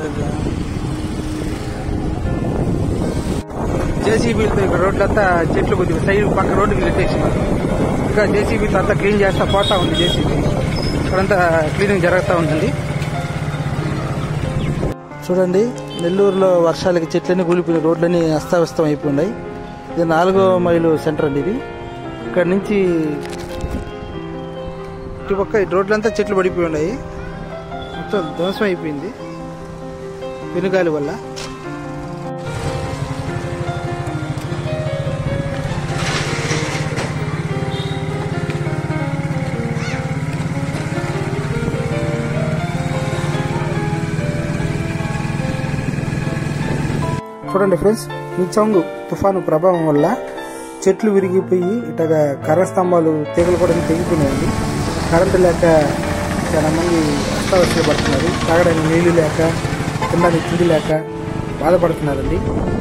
జేసీబీలతో ఇక్కడ రోడ్లంతా చెట్లు కొద్దిగా సైడ్ పక్క రోడ్డుకి నెట్టేసి ఇంకా జేసీబీతో అంతా క్లీన్ చేస్తా పోతా ఉంది జేసీబీ ఇక్కడంతా క్లీనింగ్ జరుగుతూ ఉంటుంది చూడండి నెల్లూరులో వర్షాలకి చెట్లన్నీ కూలిపోయిన రోడ్లన్నీ అస్తావ్యస్తం అయిపోయినాయి ఇది నాలుగో మైలు సెంటర్ అండి ఇది ఇక్కడ నుంచి ఇటుపక్క ఈ రోడ్లంతా చెట్లు పడిపోయి ఉన్నాయి మొత్తం ధ్వంసం అయిపోయింది పెనుగాలి వల్ల చూడండి ఫ్రెండ్స్ నిచంగ్ తుఫాను ప్రభావం వల్ల చెట్లు విరిగిపోయి ఇటగా కర్ర స్తంభాలు తీగలు కూడా తెగిపోయినాయండి కరెంటు లేక చాలా మంది అస్తావస్థలు పడుతున్నారు తాగడానికి నీళ్లు లేక తినడానికి తిండి లేక బాధపడుతున్నారండి